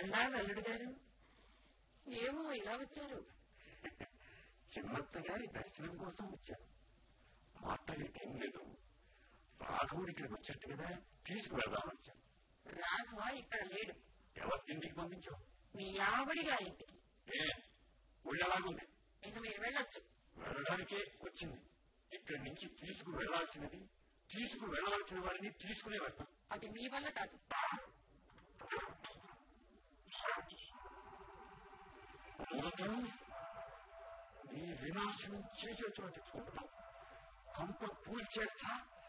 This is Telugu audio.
దండాలు అల్లుడు గారు ఏమో ఇలా వచ్చారు చిన్నత్త గారి దర్శనం కోసం వచ్చాను మాట్లాడేటేం లేదు రాఘవుడి ఇక్కడికి వచ్చేట్టు కదా తీసుకువెళ్దామని వచ్చాను రాఘవ ఇక్కడ లేడు ఎవరి ఇంటికి పంపించావు మీ ఆవిడి గారింటికి ఏ ఒళ్ళలాగుంది ఇక మీరు వెళ్ళొచ్చు వెళ్ళడానికే వచ్చింది ఇక్కడి నుంచి తీసుకు వెళ్లాల్సినది తీసుకు వెళ్ళవలసిన వారిని తీసుకునే వెళ్తాం అది మీ వల్ల కాదు మొదటను నీ వినాశనం చేసేటువంటి చూడటం కంప పూల్ చేస్తా